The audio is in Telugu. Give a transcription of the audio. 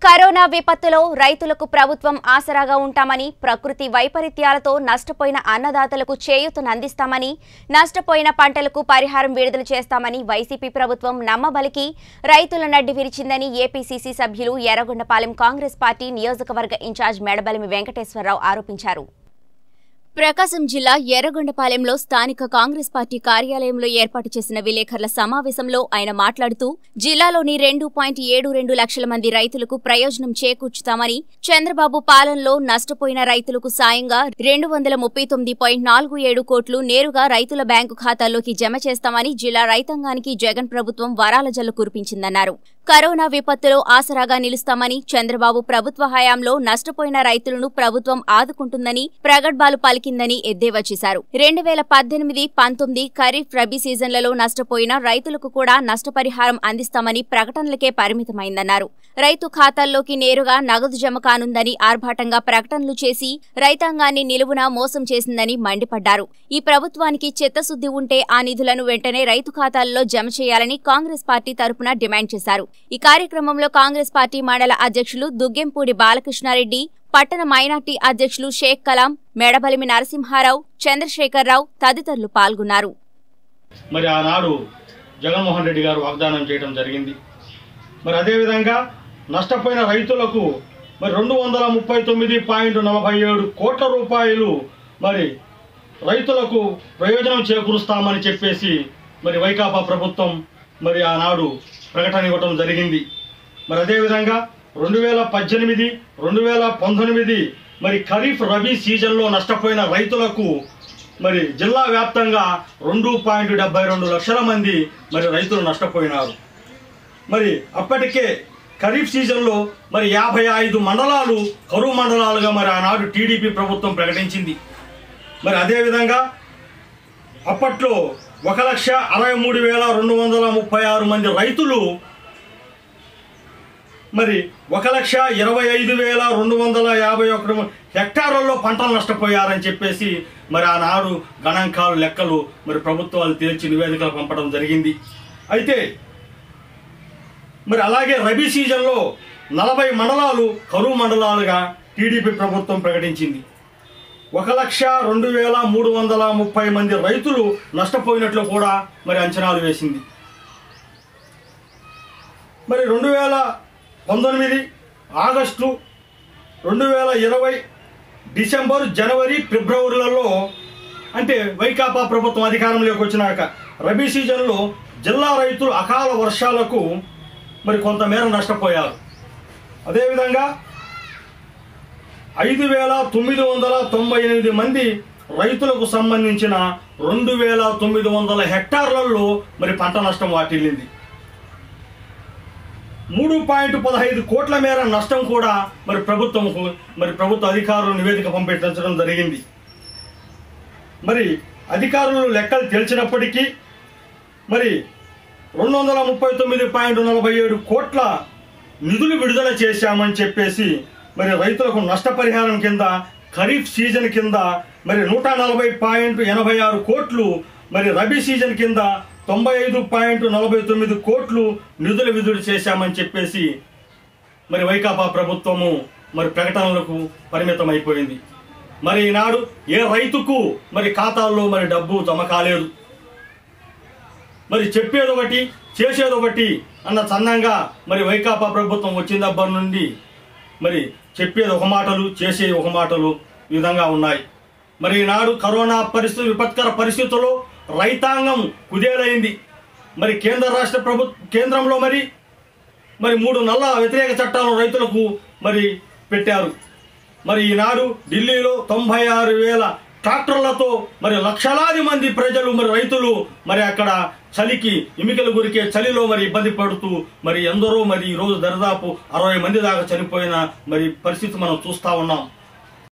కరోనా విపత్తులో రైతులకు ప్రభుత్వం ఆసరాగా ఉంటామని ప్రకృతి వైపరీత్యాలతో నష్టపోయిన అన్నదాతలకు చేయూతనందిస్తామని నష్టపోయిన పంటలకు పరిహారం విడుదల చేస్తామని వైసీపీ ప్రభుత్వం నమ్మబలికి రైతుల నడ్డి విరిచిందని ఏపీసీసీ సభ్యులు ఎర్రగొండపాలెం కాంగ్రెస్ పార్టీ నియోజకవర్గ ఇన్ఛార్జ్ మెడబలిమి వెంకటేశ్వరరావు ఆరోపించారు ప్రకాశం జిల్లా ఎర్రగొండపాలెంలో స్థానిక కాంగ్రెస్ పార్టీ కార్యాలయంలో ఏర్పాటు చేసిన విలేకరుల సమావేశంలో ఆయన మాట్లాడుతూ జిల్లాలోని రెండు పాయింట్ ఏడు రెండు లక్షల మంది రైతులకు ప్రయోజనం చేకూర్చుతామని చంద్రబాబు పాలనలో నష్టపోయిన రైతులకు సాయంగా రెండు వందల ముప్పై తొమ్మిది పాయింట్ నాలుగు ఏడు కోట్లు నేరుగా రైతుల బ్యాంకు ఖాతాల్లోకి జమ చేస్తామని జిల్లా రైతాంగానికి జగన్ ప్రభుత్వం వరాల జల్లు కురిపించిందన్నారు కరోనా విపత్తులో ఆసరాగా నిలుస్తామని చంద్రబాబు ప్రభుత్వ హయాంలో నష్టపోయిన రైతులను ప్రభుత్వం ఆదుకుంటుందని ప్రగడ్బాలు పలికిందని ఎద్దేవా చేశారు రెండు వేల పద్దెనిమిది పంతొమ్మిది ఖరీఫ్ రబీ సీజన్లలో నష్టపోయిన రైతులకు కూడా నష్టపరిహారం అందిస్తామని ప్రకటనలకే పరిమితమైందన్నారు రైతు ఖాతాల్లోకి నేరుగా నగదు జమ కానుందని ఆర్భాటంగా ప్రకటనలు చేసి రైతాంగాన్ని నిలువున మోసం చేసిందని మండిపడ్డారు ఈ ప్రభుత్వానికి చిత్తశుద్ది ఉంటే ఆ నిధులను వెంటనే రైతు ఖాతాల్లో జమ చేయాలని కాంగ్రెస్ పార్టీ తరపున డిమాండ్ చేశారు ఈ కార్యక్రమంలో కాంగ్రెస్ పార్టీ మండల అధ్యక్షులు దుగ్గెంపూడి బాలకృష్ణారెడ్డి పట్టణ మైనార్టీ అధ్యక్షులు షేక్ కలాం మెడబలిమి నరసింహారావు చంద్రశేఖరరావు తదితరులు పాల్గొన్నారు మరి ఆనాడు జగన్మోహన్ రెడ్డి గారు వాగ్దానం చేయడం జరిగింది మరి అదేవిధంగా నష్టపోయిన రైతులకు మరి రెండు వందల ముప్పై తొమ్మిది పాయింట్ నలభై ఏడు కోట్ల రూపాయలు మరి రైతులకు ప్రయోజనం చేకూరుస్తామని చెప్పేసి మరి వైకాపా ప్రభుత్వం మరి ఆనాడు ప్రకటన ఇవ్వటం జరిగింది మరి అదేవిధంగా రెండు వేల పద్దెనిమిది రెండు వేల పంతొమ్మిది మరి ఖరీఫ్ రబీ సీజన్లో నష్టపోయిన రైతులకు మరి జిల్లా వ్యాప్తంగా రెండు పాయింట్ డెబ్బై రెండు లక్షల మంది మరి రైతులు నష్టపోయినారు మరి అప్పటికే ఖరీఫ్ సీజన్లో మరి యాభై ఐదు మండలాలు కరువు మండలాలుగా మరి ఆనాడు టీడీపీ ప్రభుత్వం ప్రకటించింది మరి అదేవిధంగా అప్పట్లో ఒక లక్ష అరవై మూడు వేల రెండు వందల ముప్పై ఆరు మంది రైతులు మరి ఒక లక్ష ఇరవై ఐదు వేల రెండు వందల యాభై ఒకటి హెక్టార్లలో పంటలు నష్టపోయారని చెప్పేసి మరి ఆనాడు గణాంకాలు లెక్కలు మరి ప్రభుత్వాలు తేల్చి నివేదికలు పంపడం జరిగింది అయితే మరి అలాగే రబీ సీజన్లో నలభై మండలాలు కరువు మండలాలుగా టీడీపీ ప్రభుత్వం ప్రకటించింది ఒక లక్ష రెండు వేల మూడు వందల ముప్పై మంది రైతులు నష్టపోయినట్లు కూడా మరి అంచనాలు వేసింది మరి రెండు వేల పంతొమ్మిది ఆగస్టు రెండు వేల ఇరవై డిసెంబర్ జనవరి ఫిబ్రవరిలలో అంటే వైకాపా ప్రభుత్వం అధికారంలోకి వచ్చినాక రబీ సీజన్లో జిల్లా రైతులు అకాల వర్షాలకు మరి కొంతమేర నష్టపోయారు అదేవిధంగా ఐదు వేల తొమ్మిది వందల తొంభై ఎనిమిది మంది రైతులకు సంబంధించిన రెండు వేల తొమ్మిది వందల హెక్టార్లలో మరి పంట నష్టం వాటిల్లింది మూడు పాయింట్ పదహైదు కోట్ల మేర నష్టం కూడా మరి ప్రభుత్వంకు మరి ప్రభుత్వ అధికారులు నివేదిక పంపించడం జరిగింది మరి అధికారులు లెక్కలు తెలిసినప్పటికీ మరి రెండు వందల ముప్పై తొమ్మిది పాయింట్ నలభై ఏడు కోట్ల నిధులు విడుదల చేశామని చెప్పేసి మరి రైతులకు నష్టపరిహారం కింద ఖరీఫ్ సీజన్ కింద మరి నూట నలభై పాయింట్ ఎనభై ఆరు కోట్లు మరి రబీ సీజన్ కింద తొంభై ఐదు పాయింట్ నలభై తొమ్మిది కోట్లు నిధులు విడుదల చేశామని చెప్పేసి మరి వైకాపా ప్రభుత్వము మరి ప్రకటనలకు పరిమితం అయిపోయింది మరి ఈనాడు ఏ రైతుకు మరి ఖాతాల్లో మరి డబ్బు జమ కాలేదు మరి చెప్పేది ఒకటి చేసేది ఒకటి అన్న చందంగా మరి వైకాపా ప్రభుత్వం వచ్చినప్పటి నుండి మరి చెప్పేది ఒక మాటలు చేసేది ఒక మాటలు ఈ విధంగా ఉన్నాయి మరి ఈనాడు కరోనా పరిస్థితి విపత్కర పరిస్థితుల్లో రైతాంగం కుదేలైంది మరి కేంద్ర రాష్ట్ర ప్రభు కేంద్రంలో మరి మరి మూడు నల్ల వ్యతిరేక చట్టాలను రైతులకు మరి పెట్టారు మరి ఈనాడు ఢిల్లీలో తొంభై ఆరు వేల ట్రాక్టర్లతో మరి లక్షలాది మంది ప్రజలు మరి రైతులు మరి అక్కడ చలికి ఎమికలు గురికే చలిలో మరి ఇబ్బంది పడుతూ మరి ఎందరో మరి ఈ రోజు దరిదాపు అరవై మంది దాకా చనిపోయిన మరి పరిస్థితి మనం చూస్తా ఉన్నాం